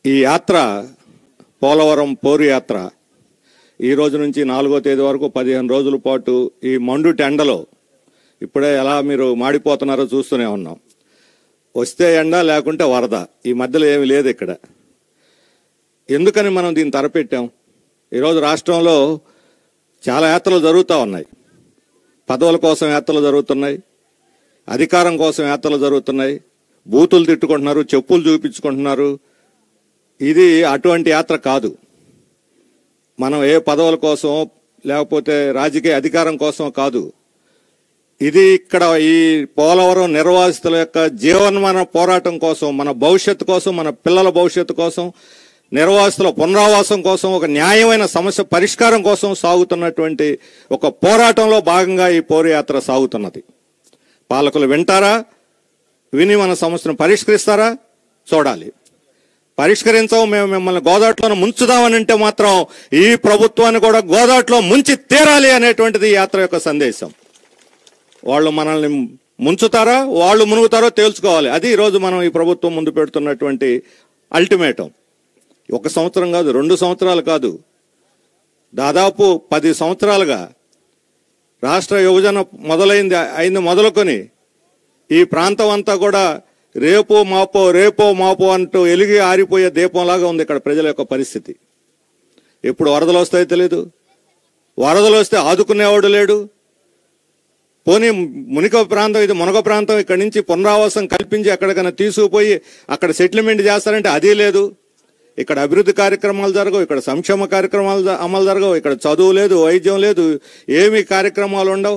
ఈ యాత్ర పోలవరం పోరు యాత్ర ఈ రోజు నుంచి నాలుగో తేదీ వరకు పదిహేను రోజుల పాటు ఈ మండు టెండలో ఇప్పుడే ఎలా మీరు మాడిపోతున్నారో చూస్తూనే ఉన్నాం వస్తే ఎండ లేకుంటే వరద ఈ మధ్యలో ఏమీ లేదు ఇక్కడ ఎందుకని మనం దీన్ని తరపెట్టాం ఈరోజు రాష్ట్రంలో చాలా యాత్రలు జరుగుతూ ఉన్నాయి పదవుల కోసం యాత్రలు జరుగుతున్నాయి అధికారం కోసం యాత్రలు జరుగుతున్నాయి బూతులు తిట్టుకుంటున్నారు చెప్పులు చూపించుకుంటున్నారు ఇది అటువంటి యాత్ర కాదు మనం ఏ పదవుల కోసం లేకపోతే రాజకీయ అధికారం కోసం కాదు ఇది ఇక్కడ ఈ పోలవరం నిర్వాసితుల యొక్క జీవనమాన పోరాటం కోసం మన భవిష్యత్తు కోసం మన పిల్లల భవిష్యత్తు కోసం నిర్వాసితుల పునరావాసం కోసం ఒక న్యాయమైన సమస్య పరిష్కారం కోసం సాగుతున్నటువంటి ఒక పోరాటంలో భాగంగా ఈ పోరు యాత్ర సాగుతున్నది పాలకులు వింటారా విని మన సమస్యను పరిష్కరిస్తారా చూడాలి పరిష్కరించవు మేము మిమ్మల్ని గోదాట్లో ముంచుదామని అంటే మాత్రం ఈ ప్రభుత్వాన్ని కూడా గోదాట్లో ముంచి తీరాలి అనేటువంటిది ఈ యాత్ర యొక్క సందేశం వాళ్ళు మనల్ని ముంచుతారా వాళ్ళు మునుగుతారో తేల్చుకోవాలి అది ఈరోజు మనం ఈ ప్రభుత్వం ముందు పెడుతున్నటువంటి అల్టిమేటం ఒక సంవత్సరం కాదు రెండు సంవత్సరాలు కాదు దాదాపు పది సంవత్సరాలుగా రాష్ట్ర విభజన మొదలైంది అయింది మొదలుకొని ఈ ప్రాంతం అంతా కూడా రేపో మాపో రేపో మాపో అంటూ ఎలిగి ఆరిపోయే దీపంలాగా ఉంది ఇక్కడ ప్రజల యొక్క పరిస్థితి ఎప్పుడు వరదలు వస్తాయో తెలియదు వరదలు వస్తే ఆదుకునేవాడు లేడు పోనీ మునిక ప్రాంతం ఇది మునగ ప్రాంతం ఇక్కడి నుంచి పునరావాసం కల్పించి ఎక్కడికైనా తీసుకుపోయి అక్కడ సెటిల్మెంట్ చేస్తారంటే అది లేదు ఇక్కడ అభివృద్ధి కార్యక్రమాలు జరగవు ఇక్కడ సంక్షేమ కార్యక్రమాలు జ- అమలు జరగవు ఇక్కడ చదువు లేదు వైద్యం లేదు ఏమి కార్యక్రమాలు ఉండవు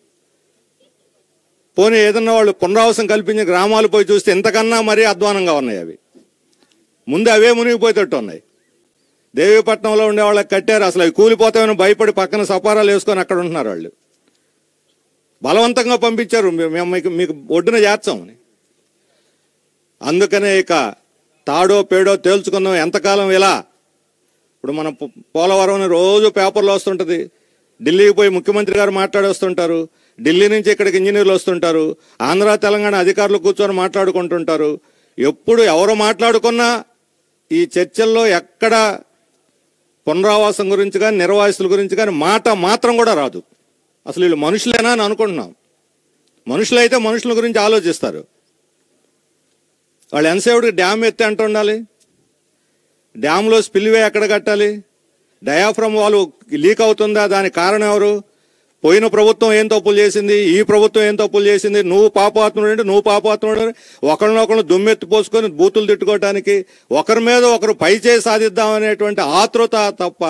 పోనీ ఏదన్నా వాళ్ళు పునరావాసం కల్పించి గ్రామాలు పోయి చూస్తే ఇంతకన్నా మరీ అధ్వానంగా ఉన్నాయి అవి ముందు అవే మునిగిపోయేటట్టు ఉన్నాయి దేవీపట్నంలో ఉండే వాళ్ళకి కట్టారు అసలు అవి కూలిపోతామని భయపడి పక్కన సపారాలు వేసుకొని అక్కడ ఉంటున్నారు వాళ్ళు బలవంతంగా పంపించారు మేము మేము మీకు మీకు ఒడ్డున చేర్చామని అందుకనే ఇక తాడో పేడో తేల్చుకుందాం ఎంతకాలం ఇలా ఇప్పుడు మన పో- పోలవరం అని రోజు పేపర్లో వస్తుంటది ఢిల్లీకి పోయి ముఖ్యమంత్రి గారు మాట్లాడొస్తుంటారు ఢిల్లీ నుంచి ఇక్కడికి ఇంజనీర్లు వస్తుంటారు ఆంధ్ర తెలంగాణ అధికారులు కూర్చొని మాట్లాడుకుంటుంటారు ఎప్పుడు ఎవరు మాట్లాడుకున్నా ఈ చర్చల్లో ఎక్కడ పునరావాసం గురించి కానీ నిర్వాసితుల గురించి కానీ మాట మాత్రం కూడా రాదు అసలు వీళ్ళు మనుషులేనా అని అనుకుంటున్నాం మనుషులైతే మనుషుల గురించి ఆలోచిస్తారు వాళ్ళు ఎంతసేపుడికి డ్యామ్ ఎత్తి అంటుండాలి డ్యామ్లో స్పిల్వే ఎక్కడ కట్టాలి డయాఫ్రమ్ వాళ్ళు లీక్ అవుతుందా దానికి కారణం ఎవరు పోయిన ప్రభుత్వం ఏం తప్పులు చేసింది ఈ ప్రభుత్వం ఏం తప్పులు చేసింది నువ్వు పాపాత్ముడు నువ్వు పాపాత్ముడు ఒకరినొకరు దుమ్మెత్తి పోసుకొని బూతులు తిట్టుకోవటానికి ఒకరి మీద ఒకరు పై చేయి సాధిద్దాం అనేటువంటి ఆతృత తప్ప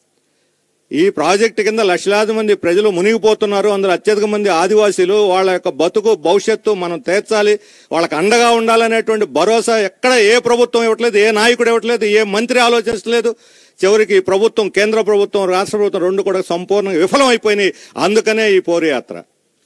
ఈ ప్రాజెక్టు కింద లక్షలాది మంది ప్రజలు మునిగిపోతున్నారు అందులో అత్యధిక మంది ఆదివాసీలు వాళ్ళ యొక్క బతుకు భవిష్యత్తు మనం తీర్చాలి వాళ్ళకి అండగా ఉండాలనేటువంటి భరోసా ఎక్కడ ఏ ప్రభుత్వం ఇవ్వట్లేదు ఏ నాయకుడు ఇవ్వట్లేదు ఏ మంత్రి ఆలోచించలేదు చివరికి ఈ ప్రభుత్వం కేంద్ర ప్రభుత్వం రాష్ట్ర ప్రభుత్వం రెండు కూడా సంపూర్ణంగా విఫలం అయిపోయినాయి అందుకనే ఈ పోరు యాత్ర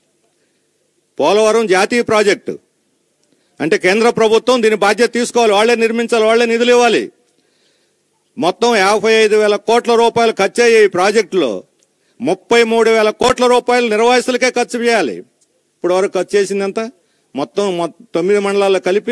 పోలవరం జాతీయ ప్రాజెక్టు అంటే కేంద్ర ప్రభుత్వం దీని బాధ్యత తీసుకోవాలి వాళ్ళే నిర్మించాలి వాళ్ళే నిధులు ఇవ్వాలి మొత్తం యాభై ఐదు వేల కోట్ల రూపాయలు ఖర్చు అయ్యే ఈ ప్రాజెక్టులో ముప్పై మూడు వేల కోట్ల రూపాయలు నిర్వాసితులకే ఖర్చు చేయాలి ఇప్పుడు వరకు ఖర్చు చేసింది ఎంత మొత్తం మొ- తొమ్మిది మండలాల్లో కలిపి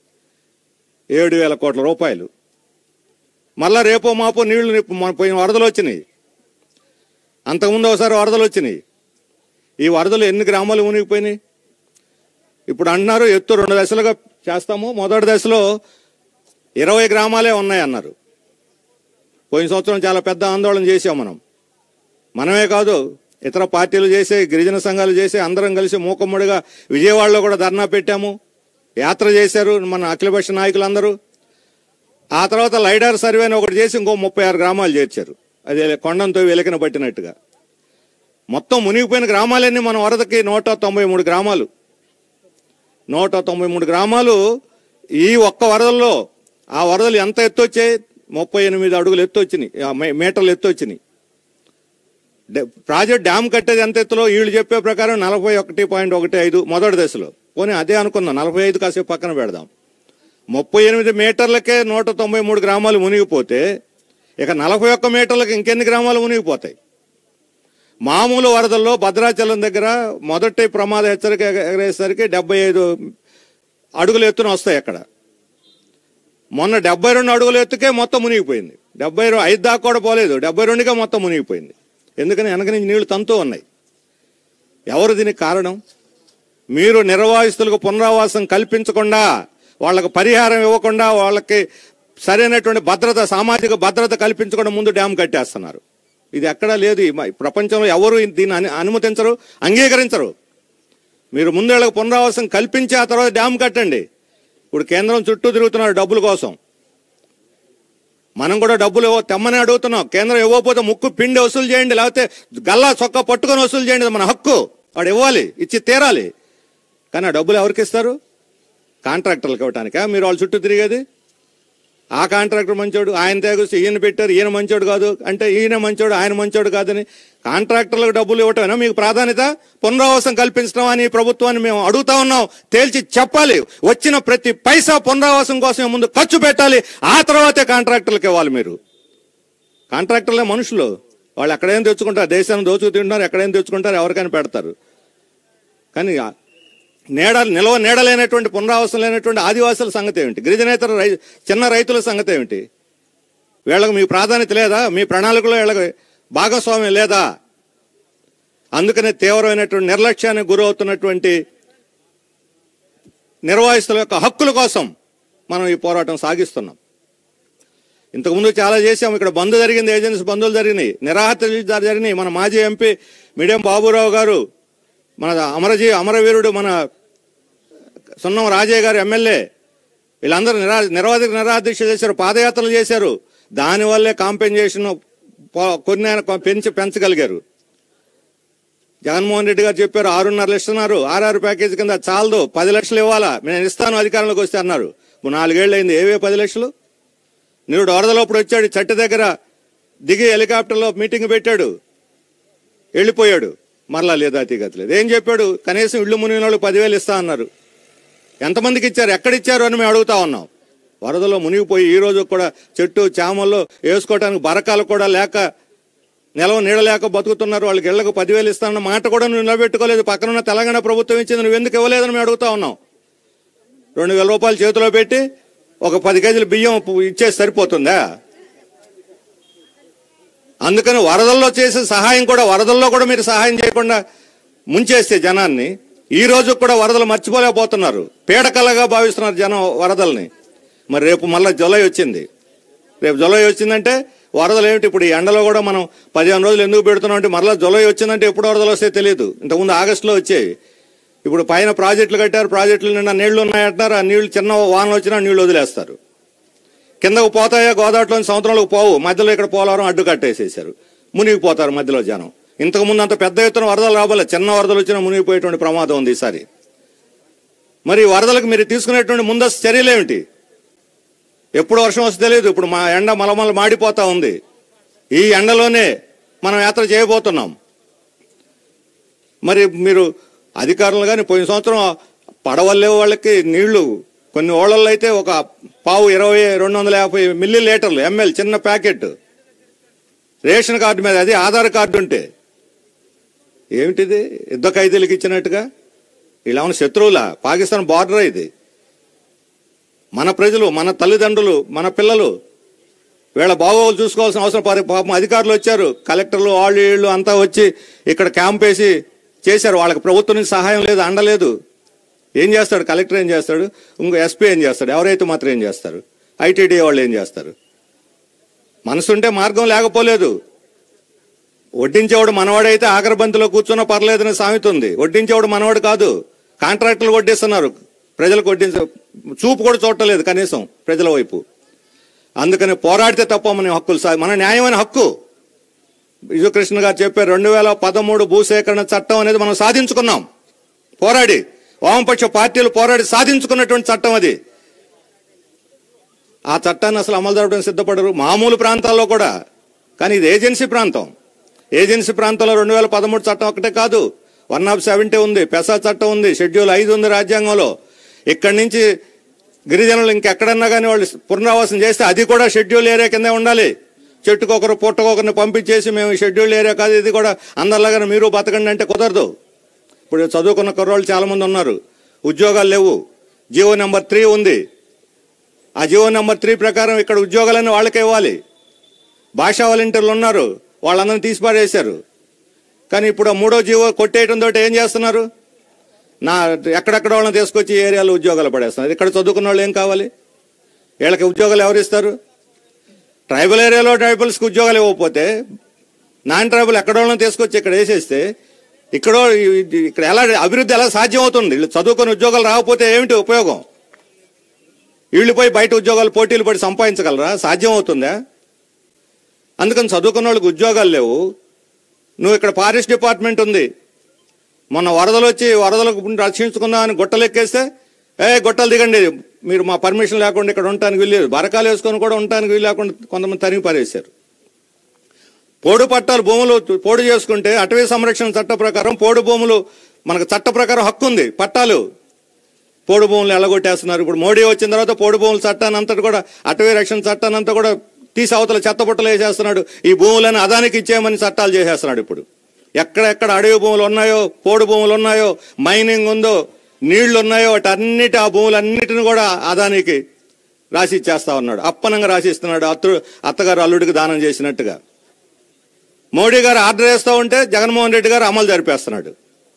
ఏడు వేల కోట్ల రూపాయలు మళ్ళా రేపో మాపో నీళ్లు నిప్పు- మన పోయిన వరదలు వచ్చినాయి అంతకుముందు ఒకసారి వరదలు వచ్చినాయి ఈ వరదలు ఎన్ని గ్రామాలు మునిగిపోయినాయి ఇప్పుడు అంటున్నారు ఎత్తు రెండు దశలుగా చేస్తాము మొదటి దశలో ఇరవై గ్రామాలే ఉన్నాయన్నారు పోయిన సంవత్సరం చాలా పెద్ద ఆందోళన చేసాం మనం మనమే కాదు ఇతర పార్టీలు చేసే గిరిజన సంఘాలు చేసే అందరం కలిసి మూకమ్మడిగా విజయవాడలో కూడా ధర్నా పెట్టాము యాత్ర చేశారు మన అఖిలపక్ష నాయకులందరూ ఆ తర్వాత లైడార్ సర్వేని ఒకటి చేసి ఇంకో ముప్పై ఆరు గ్రామాలు చేర్చారు అదే కొండంతో వెలికిన పట్టినట్టుగా మొత్తం మునిగిపోయిన గ్రామాలన్నీ మన వరదకి నూట తొంభై మూడు గ్రామాలు నూట తొంభై మూడు గ్రామాలు ఈ ఒక్క వరదల్లో ఆ వరదలు ఎంత ఎత్తు వచ్చాయి ముప్పై ఎనిమిది అడుగులు ఎత్తు వచ్చినాయి ఆ మీ- మీటర్లు ఎత్తు వచ్చినాయి డ- ప్రాజెక్ట్ డ్యామ్ కట్టేది ఎంత ఎత్తులో వీళ్ళు చెప్పే ప్రకారం నలభై ఒకటి పాయింట్ ఒకటి ఐదు మొదటి దశలో పోనీ అదే అనుకుందాం నలభై ఐదు కాసేపు పక్కన పెడదాం ముప్పై ఎనిమిది మీటర్లకే నూట తొంభై మూడు గ్రామాలు మునిగిపోతే ఇక నలభై ఒక్క మీటర్లకు ఇంకెన్ని గ్రామాలు మునిగిపోతాయి మామూలు వరదల్లో భద్రాచలం దగ్గర మొదటి ప్రమాద హెచ్చరిక ఎగరేసరికి డెబ్బై ఐదు అడుగులు ఎత్తున వస్తాయి అక్కడ మొన్న డెబ్బై రెండు అడుగులు ఎత్తుకే మొత్తం మునిగిపోయింది డెబ్బై రెండు ఐదు దాకా కూడా పోలేదు డెబ్బై రెండుగా మొత్తం మునిగిపోయింది ఎందుకని వెనక నుంచి నీళ్లు తంతూ ఉన్నాయి ఎవరు దీనికి కారణం మీరు నిర్వాసితులకు పునరావాసం కల్పించకుండా వాళ్ళకు పరిహారం ఇవ్వకుండా వాళ్ళకి సరైనటువంటి భద్రత సామాజిక భద్రత కల్పించకుండా ముందు డ్యామ్ కట్టేస్తున్నారు ఇది ఎక్కడా లేదు ఈ మ- ప్రపంచంలో ఎవరు దీన్ని అను- అనుమతించరు అంగీకరించరు మీరు ముందు వీళ్ళకి పునరావాసం కల్పించి ఆ తర్వాత డ్యామ్ కట్టండి ఇప్పుడు కేంద్రం చుట్టూ తిరుగుతున్నారు డబ్బుల కోసం మనం కూడా డబ్బులు ఇవ్వ తెమ్మని అడుగుతున్నాం కేంద్రం ఇవ్వకపోతే ముక్కు పిండి వసూలు చేయండి లేకపోతే గల్లా చొక్కా పట్టుకొని వసూలు చేయండి ఇది మన హక్కు వాడు ఇవ్వాలి ఇచ్చి తీరాలి కానీ ఆ డబ్బులు ఎవరికి ఇస్తారు కాంట్రాక్టర్లకు ఇవ్వటానికా మీరు వాళ్ళ చుట్టూ తిరిగేది ఆ కాంట్రాక్టర్ మంచోడు ఆయన తేగొస్తే ఈయన పెట్టారు ఈయన మంచోడు కాదు అంటే ఈయన మంచోడు ఆయన మంచోడు కాదని కాంట్రాక్టర్లకు డబ్బులు ఇవ్వటమేనా మీకు ప్రాధాన్యత పునరావాసం కల్పించడం అని ప్రభుత్వాన్ని మేము అడుగుతా ఉన్నాం తేల్చి చెప్పాలి వచ్చిన ప్రతి పైసా పునరావాసం కోసం ముందు ఖర్చు పెట్టాలి ఆ తర్వాతే కాంట్రాక్టర్లకు ఇవ్వాలి మీరు కాంట్రాక్టర్లే మనుషులు వాళ్ళు ఎక్కడైనా తెచ్చుకుంటారు దేశాన్ని దోచుకు తింటున్నారు ఎక్కడైనా తెచ్చుకుంటారు ఎవరికైనా పెడతారు కానీ ఆ నీడ నిలవ నీడలేనటువంటి పునరావాసం లేనటువంటి ఆదివాసుల సంగతి ఏమిటి గిరిజనేతర రై చిన్న రైతుల సంగతి ఏమిటి వీళ్ళకు మీ ప్రాధాన్యత లేదా మీ ప్రణాళికలో వీళ్ళకి భాగస్వామ్యం లేదా అందుకనే తీవ్రమైనటువంటి నిర్లక్ష్యానికి గురవుతున్నటువంటి నిర్వాహిస్తుల యొక్క హక్కుల కోసం మనం ఈ పోరాటం సాగిస్తున్నాం ఇంతకుముందు చాలా చేశాం ఇక్కడ బంద్ జరిగింది ఏజెన్సీ బంధువులు జరిగినాయి నిరాహత జరిగినాయి మన మాజీ ఎంపీ మిడియం బాబురావు గారు మన అమరజీ అమరవీరుడు మన సున్నం రాజయ్య గారు ఎమ్మెల్యే వీళ్ళందరూ నిరా నిరవధిక నిరాదీక్ష చేశారు పాదయాత్రలు చేశారు దానివల్లే కాంపెన్సేషన్ కొన్ని ఆయన కొ- పెంచి పెంచగలిగారు జగన్మోహన్ రెడ్డి గారు చెప్పారు ఆరున్నర లక్షలు ఇస్తున్నారు ఆర్ఆర్ ప్యాకేజ్ కింద చాలదు పది లక్షలు ఇవ్వాలా నేను ఇస్తాను అధికారంలోకి వస్తే అన్నారు ఇప్పుడు నాలుగేళ్ళు అయింది ఏవే పది లక్షలు నిరుడు వరదలోప్పుడు వచ్చాడు చెట్టు దగ్గర దిగి హెలికాప్టర్లో మీటింగ్ పెట్టాడు వెళ్ళిపోయాడు మరలా లేదా అతిగతి లేదు ఏం చెప్పాడు కనీసం ఇళ్ళు మునిగిన వాళ్ళు పదివేలు ఇస్తా అన్నారు ఎంతమందికి ఇచ్చారు ఎక్కడిచ్చారు అని మేము అడుగుతా ఉన్నాం వరదలో మునిగిపోయి ఈ రోజు కూడా చెట్టు చామల్లో వేసుకోవడానికి బరకాలు కూడా లేక నిలవ నీడ లేక బతుకుతున్నారు వాళ్ళకి ఇళ్లకు పదివేలు ఇస్తానన్న మాట కూడా నువ్వు నిలబెట్టుకోలేదు పక్కనున్న తెలంగాణ ప్రభుత్వం ఇచ్చింది నువ్వు ఎందుకు ఇవ్వలేదని మేము అడుగుతా ఉన్నాం రెండు వేల రూపాయలు చేతిలో పెట్టి ఒక పది కేజీల బియ్యం ఇచ్చేసి సరిపోతుందా అందుకని వరదల్లో చేసే సహాయం కూడా వరదల్లో కూడా మీరు సహాయం చేయకుండా ముంచేస్తే జనాన్ని ఈ రోజు కూడా వరదలు మర్చిపోలేకపోతున్నారు పీడకలగా భావిస్తున్నారు జనం వరదల్ని మరి రేపు మళ్ళీ జులై వచ్చింది రేపు జులై వచ్చిందంటే వరదలు ఏమిటి ఇప్పుడు ఈ ఎండలో కూడా మనం పదిహేను రోజులు ఎందుకు పెడుతున్నాం అంటే మరలా జులై వచ్చిందంటే ఎప్పుడు వరదలు వస్తే తెలియదు ఇంతకుముందు ఆగస్టులో వచ్చేవి ఇప్పుడు పైన ప్రాజెక్టులు కట్టారు ప్రాజెక్టులు నిండా నీళ్లు ఉన్నాయంటున్నారు ఆ నీళ్లు చిన్న వానలు వచ్చినా నీళ్లు వదిలేస్తారు కిందకు పోతాయా గోదావరిలోని సంవత్సరంలోకి పోవు మధ్యలో ఇక్కడ పోలవరం అడ్డు కట్టేసేసారు మునిగిపోతారు మధ్యలో జనం ఇంతకు ముందు అంత పెద్ద ఎత్తున వరదలు రాబోలే చిన్న వరదలు వచ్చినా మునిగిపోయేటువంటి ప్రమాదం ఉంది ఈసారి మరి ఈ వరదలకు మీరు తీసుకునేటువంటి ముందస్తు చర్యలు ఏమిటి ఎప్పుడు వర్షం వస్తే తెలియదు ఇప్పుడు మా ఎండ మలమల మాడిపోతా ఉంది ఈ ఎండలోనే మనం యాత్ర చేయబోతున్నాం మరి మీరు అధికారులు కానీ పోయిన సంవత్సరం పడవల్లే వాళ్ళకి నీళ్లు కొన్ని ఓళ్ళల్లో అయితే ఒక పావు ఇరవై రెండు వందల యాభై మిల్లీ లీటర్లు ఎంఎల్ చిన్న ప్యాకెట్ రేషన్ కార్డు మీద అది ఆధార్ కార్డు ఉంటే ఏమిటిది యుద్ధ ఖైదీలకు ఇచ్చినట్టుగా ఇలా ఉన్న శత్రువుల పాకిస్తాన్ బార్డర్ ఇది మన ప్రజలు మన తల్లిదండ్రులు మన పిల్లలు వీళ్ళ బాగోగులు చూసుకోవాల్సిన అవసరం పరి- పాపం అధికారులు వచ్చారు కలెక్టర్లు వాళ్ళు వీళ్ళు అంతా వచ్చి ఇక్కడ క్యాంప్ వేసి చేశారు వాళ్ళకి ప్రభుత్వం నుంచి సహాయం లేదు అండలేదు ఏం చేస్తాడు కలెక్టర్ ఏం చేస్తాడు ఇంకో ఎస్పీ ఏం చేస్తాడు ఎవరైతే మాత్రం ఏం చేస్తారు ఐటీడీ వాళ్ళు ఏం చేస్తారు మనసుంటే మార్గం లేకపోలేదు వడ్డించేవాడు మనవాడైతే ఆఖరి బంతిలో కూర్చున్నా పర్లేదని సామెత ఉంది వడ్డించేవాడు మనవాడు కాదు కాంట్రాక్టులు వడ్డిస్తున్నారు ప్రజలకు వడ్డించ చూపు కూడా చూడలేదు కనీసం ప్రజల వైపు అందుకని పోరాడితే తప్ప మన హక్కులు సా మన న్యాయమైన హక్కు విజయకృష్ణ గారు చెప్పారు రెండు వేల పదమూడు భూసేకరణ చట్టం అనేది మనం సాధించుకున్నాం పోరాడి వామపక్ష పార్టీలు పోరాడి సాధించుకున్నటువంటి చట్టం అది ఆ చట్టాన్ని అసలు అమలు జరపడానికి సిద్ధపడరు మామూలు ప్రాంతాల్లో కూడా కానీ ఇది ఏజెన్సీ ప్రాంతం ఏజెన్సీ ప్రాంతంలో రెండు వేల పదమూడు చట్టం ఒకటే కాదు వన్ ఆఫ్ సెవెంటీ ఉంది పెసా చట్టం ఉంది షెడ్యూల్ ఐదు ఉంది రాజ్యాంగంలో ఇక్కడి నుంచి గిరిజనులు ఇంకెక్కడన్నా కానీ వాళ్ళు పునరావాసం చేస్తే అది కూడా షెడ్యూల్ ఏరియా కిందే ఉండాలి చెట్టుకొకరు పుట్టకొకరిని పంపించేసి మేము షెడ్యూల్ ఏరియా కాదు ఇది కూడా అందరిలాగానే మీరు బతకండి అంటే కుదరదు ఇప్పుడు చదువుకున్న కుర్రోళ్ళు చాలా మంది ఉన్నారు ఉద్యోగాలు లేవు జియో నెంబర్ త్రీ ఉంది ఆ జియో నెంబర్ త్రీ ప్రకారం ఇక్కడ ఉద్యోగాలన్నీ వాళ్ళకే ఇవ్వాలి భాషా వాలంటీర్లు ఉన్నారు వాళ్ళందరినీ తీసి పారేశారు కానీ ఇప్పుడు ఆ మూడో జీవో కొట్టేయడం తోటి ఏం చేస్తున్నారు నా ఎక్కడెక్కడ వాళ్ళని తీసుకొచ్చి ఈ ఏరియాలో ఉద్యోగాలు పడేస్తున్నారు ఇక్కడ చదువుకున్న వాళ్ళు ఏం కావాలి వీళ్ళకి ఉద్యోగాలు ఎవరు ఇస్తారు ట్రైబల్ ఏరియాలో ట్రైబల్స్కి ఉద్యోగాలు ఇవ్వకపోతే నాన్ ట్రైబల్ ఎక్కడ వాళ్ళని తీసుకొచ్చి ఇక్కడ వేసేస్తే ఇక్కడ ఇక్కడ ఎలా అభివృద్ధి ఎలా సాధ్యం అవుతుంది వీళ్ళు చదువుకొని ఉద్యోగాలు రాకపోతే ఏమిటి ఉపయోగం వీళ్ళు పోయి బయట ఉద్యోగాలు పోటీలు పడి సంపాదించగలరా సాధ్యం అవుతుందా అందుకని చదువుకున్న వాళ్ళకి ఉద్యోగాలు లేవు నువ్వు ఇక్కడ ఫారెస్ట్ డిపార్ట్మెంట్ ఉంది మొన్న వరదలు వచ్చి వరదలకు రక్షించుకుందాం అని గుట్టలు ఎక్కేస్తే ఏ గుట్టలు దిగండి మీరు మా పర్మిషన్ లేకుండా ఇక్కడ ఉండటానికి వీల్లేదు బరకాలు వేసుకొని కూడా ఉండటానికి వీలు లేకుండా కొంతమంది తరిగి పారేశారు పోడు పట్టాలు భూములు పోడు చేసుకుంటే అటవీ సంరక్షణ చట్ట ప్రకారం పోడు భూములు మనకు చట్ట ప్రకారం హక్కు ఉంది పట్టాలు పోడు భూములు ఎల్లగొట్టేస్తున్నారు ఇప్పుడు మోడీ వచ్చిన తర్వాత పోడు భూముల చట్టాన్ని అంతటి కూడా అటవీ రక్షణ చట్టాన్ని అంతా కూడా తీసి అవతల చెత్త బుట్టలు వేసేస్తున్నాడు ఈ భూములను అదానికి ఇచ్చేయమని చట్టాలు చేసేస్తున్నాడు ఇప్పుడు ఎక్కడెక్కడ అడవి భూములు ఉన్నాయో పోడు భూములు ఉన్నాయో మైనింగ్ ఉందో నీళ్లు ఉన్నాయో వాటన్నిటి ఆ భూములన్నిటిని కూడా అదానికి రాసి ఇచ్చేస్తా ఉన్నాడు అప్పనంగా రాసిస్తున్నాడు అత్త అత్తగారు అల్లుడికి దానం చేసినట్టుగా మోడీ గారు ఆర్డర్ వేస్తూ ఉంటే జగన్మోహన్ రెడ్డి గారు అమలు జరిపేస్తున్నాడు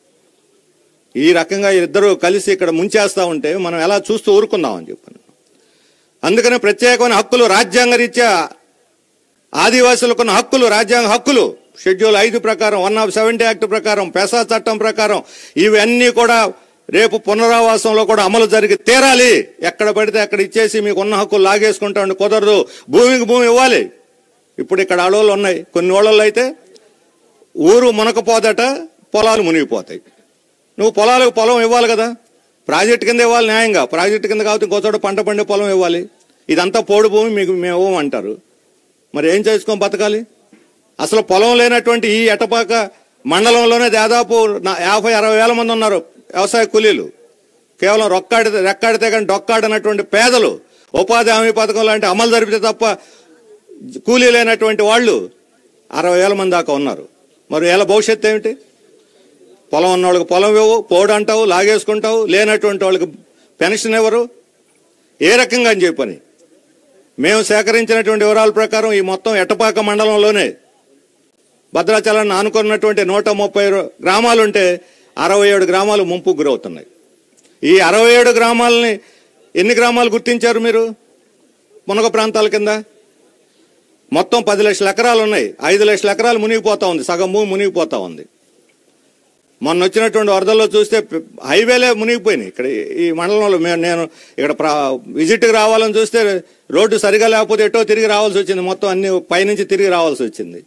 ఈ రకంగా ఇద్దరు కలిసి ఇక్కడ ముంచేస్తా ఉంటే మనం ఎలా చూస్తూ ఊరుకుందామని చెప్పాను అందుకనే ప్రత్యేకమైన హక్కులు రాజ్యాంగ రీత్యా ఆదివాసులకు ఉన్న హక్కులు రాజ్యాంగ హక్కులు షెడ్యూల్ ఐదు ప్రకారం వన్ ఆఫ్ సెవెంటీ యాక్ట్ ప్రకారం పెసా చట్టం ప్రకారం ఇవన్నీ కూడా రేపు పునరావాసంలో కూడా అమలు జరిగి తీరాలి ఎక్కడ పడితే అక్కడ ఇచ్చేసి మీకు ఉన్న హక్కులు లాగేసుకుంటా ఉండి కుదరదు భూమికి భూమి ఇవ్వాలి ఇప్పుడు ఇక్కడ అడవులు ఉన్నాయి కొన్ని ఓళ్ళల్లో అయితే ఊరు మునకపోదట పొలాలు మునిగిపోతాయి నువ్వు పొలాలకు పొలం ఇవ్వాలి కదా ప్రాజెక్టు కింద ఇవ్వాలి న్యాయంగా ప్రాజెక్టు కింద కాబట్టి ఇంకో చోట పంట పండే పొలం ఇవ్వాలి ఇదంతా పోడు భూమి మీకు మేము ఇవ్వమంటారు మరి ఏం చేసుకొని బతకాలి అసలు పొలం లేనటువంటి ఈ ఎటపాక మండలంలోనే దాదాపు నా- యాభై అరవై వేల మంది ఉన్నారు వ్యవసాయ కూలీలు కేవలం రొక్కాడితే రెక్కాడితే కానీ డొక్కాడనటువంటి పేదలు ఉపాధి హామీ పథకం లాంటి అమలు జరిపితే తప్ప కూలీ లేనటువంటి వాళ్ళు అరవై వేల మంది దాకా ఉన్నారు మరి ఎలా భవిష్యత్తు ఏమిటి పొలం ఉన్న వాళ్ళకి పొలం ఇవ్వవు పోడు అంటావు లాగేసుకుంటావు లేనటువంటి వాళ్ళకి పెన్షన్ ఇవ్వరు ఏ రకంగా అని చెప్పని మేము సేకరించినటువంటి వివరాల ప్రకారం ఈ మొత్తం ఎట్టపాక మండలంలోనే భద్రాచలాన్ని ఆనుకున్నటువంటి నూట ముప్పై గ్రామాలు ఉంటే అరవై ఏడు గ్రామాలు ముంపుకు గురవుతున్నాయి ఈ అరవై ఏడు గ్రామాలని ఎన్ని గ్రామాలు గుర్తించారు మీరు మునగ ప్రాంతాల కింద మొత్తం పది లక్షల ఎకరాలు ఉన్నాయి ఐదు లక్షల ఎకరాలు మునిగిపోతా ఉంది సగం భూమి మునిగిపోతా ఉంది మొన్న వచ్చినటువంటి వరదల్లో చూస్తే ప- హైవేలే మునిగిపోయినాయి ఇక్కడ ఈ మండలంలో మేము నేను ఇక్కడ ప్రా విజిట్కి రావాలని చూస్తే రోడ్డు సరిగా లేకపోతే ఎటో తిరిగి రావాల్సి వచ్చింది మొత్తం అన్ని పైనుంచి తిరిగి రావాల్సి వచ్చింది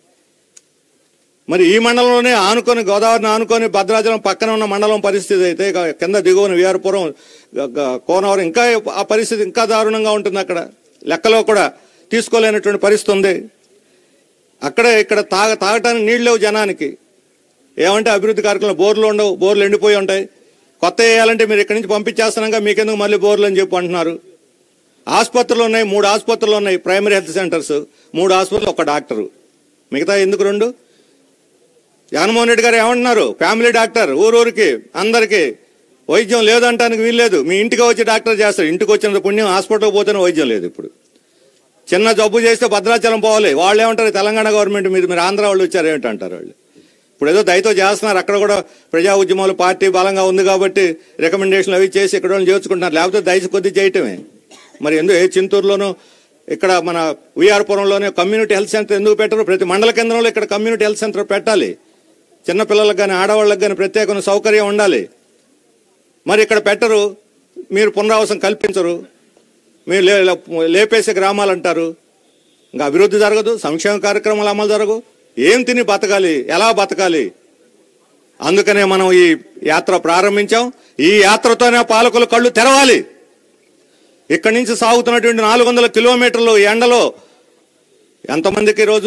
మరి ఈ మండలంలోనే ఆనుకొని గోదావరిని ఆనుకొని భద్రాచలం పక్కన ఉన్న మండలం పరిస్థితి అయితే ఇక కింద దిగువన విఆర్పురం గ- గ- కోనవరం ఇంకా ఆ పరిస్థితి ఇంకా దారుణంగా ఉంటుంది అక్కడ లెక్కలో కూడా తీసుకోలేనటువంటి పరిస్థితి ఉంది అక్కడే ఇక్కడ తాగ తాగటానికి నీళ్ళు లేవు జనానికి ఏమంటే అభివృద్ధి కార్యక్రమాలు బోర్లు ఉండవు బోర్లు ఎండిపోయి ఉంటాయి కొత్త వేయాలంటే మీరు ఇక్కడి నుంచి పంపించేస్తున్నాగా మీకెందుకు మళ్ళీ బోర్లు అని చెప్పి అంటున్నారు ఆసుపత్రులు ఉన్నాయి మూడు ఆసుపత్రులు ఉన్నాయి ప్రైమరీ హెల్త్ సెంటర్స్ మూడు ఆసుపత్రులు ఒక డాక్టరు మిగతా ఎందుకు రెండు జగన్మోహన్ రెడ్డి గారు ఏమంటున్నారు ఫ్యామిలీ డాక్టర్ ఊరూరికి అందరికి వైద్యం లేదంటానికి వీల్లేదు మీ ఇంటికి వచ్చి డాక్టర్ చేస్తారు ఇంటికి వచ్చిన పుణ్యం హాస్పిటల్కి పోతేనే వైద్యం లేదు ఇప్పుడు చిన్న జబ్బు చేస్తే భద్రాచలం పోవాలి వాళ్ళు ఏమంటారు తెలంగాణ గవర్నమెంట్ మీద మీరు ఆంధ్ర వాళ్ళు వచ్చారు ఏమిటంటారు వాళ్ళు ఇప్పుడు ఏదో దయతో చేస్తున్నారు అక్కడ కూడా ప్రజా ఉద్యమాలు పార్టీ బలంగా ఉంది కాబట్టి రికమెండేషన్లు అవి చేసి ఇక్కడ వాళ్ళు చేర్చుకుంటున్నారు లేకపోతే దయచి కొద్ది చేయటమే మరి ఎందుకు ఏ చింతూరులోనూ ఇక్కడ మన విఆర్పురంలోనే కమ్యూనిటీ హెల్త్ సెంటర్ ఎందుకు పెట్టరు ప్రతి మండల కేంద్రంలో ఇక్కడ కమ్యూనిటీ హెల్త్ సెంటర్ పెట్టాలి చిన్న పిల్లలకు కానీ ఆడవాళ్ళకి కానీ ప్రత్యేకమైన సౌకర్యం ఉండాలి మరి ఇక్కడ పెట్టరు మీరు పునరావాసం కల్పించరు మీరు లే లే- లేపేసే గ్రామాలు అంటారు ఇంకా అభివృద్ధి జరగదు సంక్షేమ కార్యక్రమాలు అమలు జరగవు ఏం తిని బతకాలి ఎలా బతకాలి అందుకనే మనం ఈ యాత్ర ప్రారంభించాం ఈ యాత్రతోనే పాలకులు కళ్ళు తెరవాలి ఇక్కడి నుంచి సాగుతున్నటువంటి నాలుగు వందల కిలోమీటర్లు ఎండలో ఎంతమందికి ఈరోజు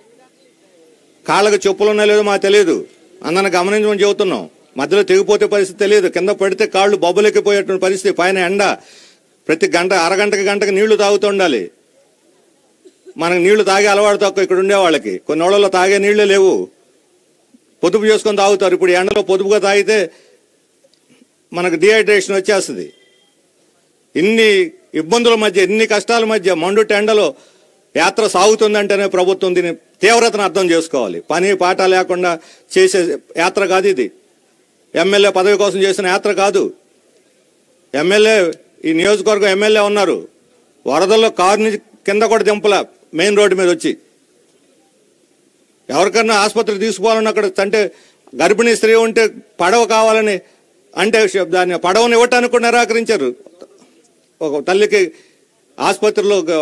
కాళ్ళకు చెప్పులు ఉన్నాయో లేదో మాకు తెలియదు అందరిని గమనించమని చెబుతున్నాం మధ్యలో తెగిపోతే పరిస్థితి తెలియదు కింద పడితే కాళ్ళు బొబ్బలెక్కిపోయేటువంటి పరిస్థితి పైన ఎండ ప్రతి గంట అరగంటకి గంటకి నీళ్లు తాగుతూ ఉండాలి మనకు నీళ్లు తాగే అలవాటు తక్కువ ఇక్కడ ఉండే వాళ్ళకి కొన్ని ఓళ్ళలో తాగే నీళ్లే లేవు పొదుపు చేసుకొని తాగుతారు ఇప్పుడు ఎండలో పొదుపుగా తాగితే మనకు డిహైడ్రేషన్ వచ్చేస్తుంది ఇన్ని ఇబ్బందుల మధ్య ఎన్ని కష్టాల మధ్య మండు టెండలో యాత్ర సాగుతుందంటేనే ప్రభుత్వం దీని తీవ్రతను అర్థం చేసుకోవాలి పని పాట లేకుండా చేసే యాత్ర కాదు ఇది ఎమ్మెల్యే పదవి కోసం చేసిన యాత్ర కాదు ఎమ్మెల్యే ఈ నియోజకవర్గం ఎమ్మెల్యే ఉన్నారు వరదల్లో కారుని కింద కూడా దింపల మెయిన్ రోడ్డు మీద వచ్చి ఎవరికన్నా ఆసుపత్రికి తీసుకోవాలన్న అక్కడ అంటే గర్భిణీ స్త్రీ ఉంటే పడవ కావాలని అంటే దాన్ని పడవని ఇవ్వటానికి కూడా నిరాకరించారు ఒక తల్లికి ఆసుపత్రిలో ఒక,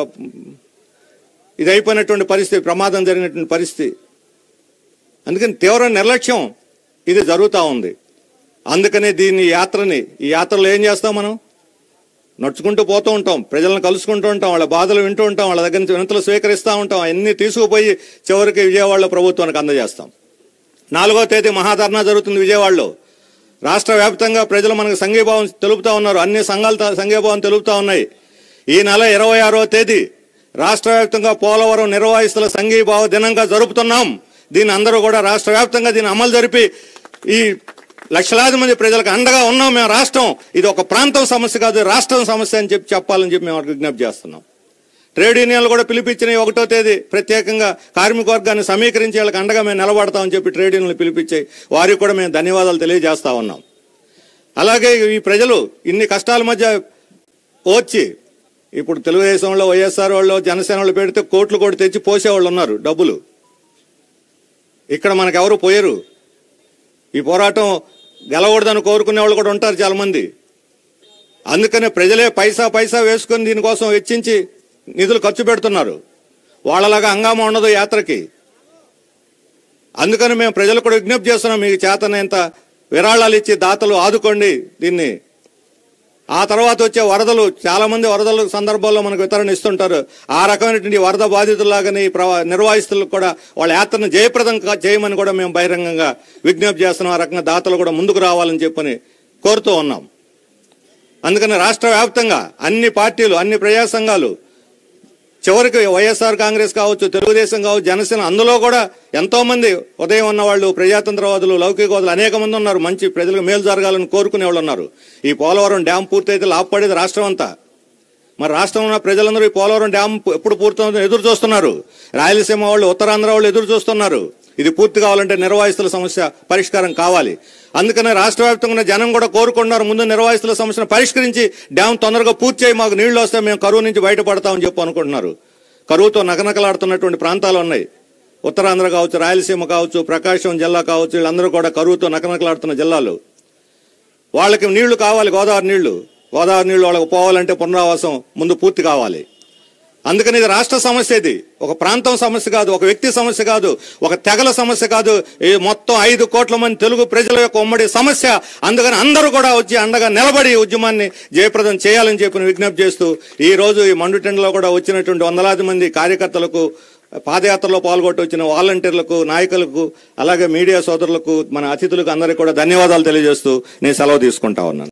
ఇది అయిపోయినటువంటి పరిస్థితి ప్రమాదం జరిగినటువంటి పరిస్థితి అందుకని తీవ్ర నిర్లక్ష్యం ఇది జరుగుతూ ఉంది అందుకనే దీన్ని యాత్రని ఈ యాత్రలో ఏం చేస్తాం మనం నడుచుకుంటూ పోతూ ఉంటాం ప్రజలను కలుసుకుంటూ ఉంటాం వాళ్ళ బాధలు వింటూ ఉంటాం వాళ్ళ దగ్గర నుంచి వినతులు స్వీకరిస్తూ ఉంటాం అన్ని తీసుకుపోయి చివరికి విజయవాడలో ప్రభుత్వానికి అందజేస్తాం నాలుగో తేదీ మహాధర్నా జరుగుతుంది విజయవాడలో రాష్ట్ర వ్యాప్తంగా ప్రజలు మనకు సంఘీభావం తెలుపుతా ఉన్నారు అన్ని సంఘాలు త- సంఘీభావం తెలుపుతా ఉన్నాయి ఈ నెల ఇరవై ఆరో తేదీ రాష్ట్ర వ్యాప్తంగా పోలవరం నిర్వహిస్తున్న సంఘీభావ దినంగా జరుపుతున్నాం దీని అందరూ కూడా రాష్ట్ర వ్యాప్తంగా దీన్ని అమలు జరిపి ఈ లక్షలాది మంది ప్రజలకు అండగా ఉన్నాం మేము రాష్ట్రం ఇది ఒక ప్రాంతం సమస్య కాదు రాష్ట్రం సమస్య అని చెప్పి చెప్పాలని చెప్పి మేము వాళ్ళకి విజ్ఞప్తి చేస్తున్నాం ట్రేడ్ యూనియన్లు కూడా పిలిపించిన ఒకటో తేదీ ప్రత్యేకంగా కార్మిక వర్గాన్ని సమీకరించి వాళ్ళకి అండగా మేము నిలబడతామని చెప్పి ట్రేడ్ యూనియన్లు పిలిపించాయి వారికి కూడా మేము ధన్యవాదాలు తెలియజేస్తా ఉన్నాం అలాగే ఈ ప్రజలు ఇన్ని కష్టాల మధ్య వచ్చి ఇప్పుడు తెలుగుదేశంలో వైఎస్ఆర్ వాళ్ళు జనసేన వాళ్ళు పెడితే కోట్లు కూడా తెచ్చి పోసేవాళ్ళు ఉన్నారు డబ్బులు ఇక్కడ మనకెవరు పోయారు ఈ పోరాటం గెలవకూడదని కోరుకునే వాళ్ళు కూడా ఉంటారు చాలా మంది అందుకనే ప్రజలే పైసా పైసా వేసుకొని దీనికోసం వెచ్చించి నిధులు ఖర్చు పెడుతున్నారు వాళ్ళలాగా హంగామా ఉండదు యాత్రకి అందుకని మేము ప్రజలకు కూడా విజ్ఞప్తి చేస్తున్నాం మీకు చేతనంత విరాళాలు ఇచ్చి దాతలు ఆదుకోండి దీన్ని ఆ తర్వాత వచ్చే వరదలు చాలా మంది వరదల సందర్భాల్లో మనకు వితరణ ఇస్తుంటారు ఆ రకమైనటువంటి వరద బాధితుల్లాగానే ఈ ప్రవా నిర్వాహిస్తులకు కూడా వాళ్ళ యాత్రను జయప్రదం కా- చేయమని కూడా మేము బహిరంగంగా విజ్ఞప్తి చేస్తున్నాం ఆ రకంగా దాతలు కూడా ముందుకు రావాలని చెప్పని కోరుతూ ఉన్నాం అందుకని రాష్ట్ర వ్యాప్తంగా అన్ని పార్టీలు అన్ని ప్రజా సంఘాలు చివరికి వైఎస్ఆర్ కాంగ్రెస్ కావచ్చు తెలుగుదేశం కావచ్చు జనసేన అందులో కూడా ఎంతో మంది ఉదయం ఉన్న వాళ్ళు ప్రజాతంత్రవాదులు లౌకికవాదులు అనేక మంది ఉన్నారు మంచి ప్రజలకు మేలు జరగాలని కోరుకునే వాళ్ళు ఉన్నారు ఈ పోలవరం డ్యాం పూర్తయితే లాభపడేది రాష్ట్రం అంతా మరి రాష్ట్రంలో ఉన్న ప్రజలందరూ ఈ పోలవరం డ్యాం ఎప్పుడు పూర్తవుతుందో ఎదురు చూస్తున్నారు రాయలసీమ వాళ్ళు ఉత్తరాంధ్ర వాళ్ళు ఎదురు చూస్తున్నారు ఇది పూర్తి కావాలంటే నిర్వాహిస్తుల సమస్య పరిష్కారం కావాలి అందుకనే రాష్ట్ర వ్యాప్తంగా ఉన్న జనం కూడా కోరుకుంటున్నారు ముందు నిర్వాహిస్తుల సమస్యను పరిష్కరించి డ్యాం తొందరగా పూర్తి చేయి మాకు నీళ్లు వస్తే మేము కరువు నుంచి బయటపడతామని చెప్పి అనుకుంటున్నారు కరువుతో నకనకలాడుతున్నటువంటి ప్రాంతాలు ఉన్నాయి ఉత్తరాంధ్ర కావచ్చు రాయలసీమ కావచ్చు ప్రకాశం జిల్లా కావచ్చు వీళ్ళందరూ కూడా కరువుతో నకనకలాడుతున్న జిల్లాలు వాళ్ళకి నీళ్లు కావాలి గోదావరి నీళ్లు గోదావరి నీళ్లు వాళ్ళకి పోవాలంటే పునరావాసం ముందు పూర్తి కావాలి అందుకని ఇది రాష్ట్ర సమస్య ఇది ఒక ప్రాంతం సమస్య కాదు ఒక వ్యక్తి సమస్య కాదు ఒక తెగల సమస్య కాదు ఈ మొత్తం ఐదు కోట్ల మంది తెలుగు ప్రజల యొక్క ఉమ్మడి సమస్య అందుకని అందరూ కూడా వచ్చి అండగా నిలబడి ఈ ఉద్యమాన్ని జయప్రదం చేయాలని చెప్పి విజ్ఞప్తి చేస్తూ ఈ రోజు ఈ మండుటెండలో కూడా వచ్చినటువంటి వందలాది మంది కార్యకర్తలకు పాదయాత్రలో పాల్గొట్టి వచ్చిన వాలంటీర్లకు నాయకులకు అలాగే మీడియా సోదరులకు మన అతిథులకు అందరికీ కూడా ధన్యవాదాలు తెలియజేస్తూ నేను సెలవు తీసుకుంటా ఉన్నాను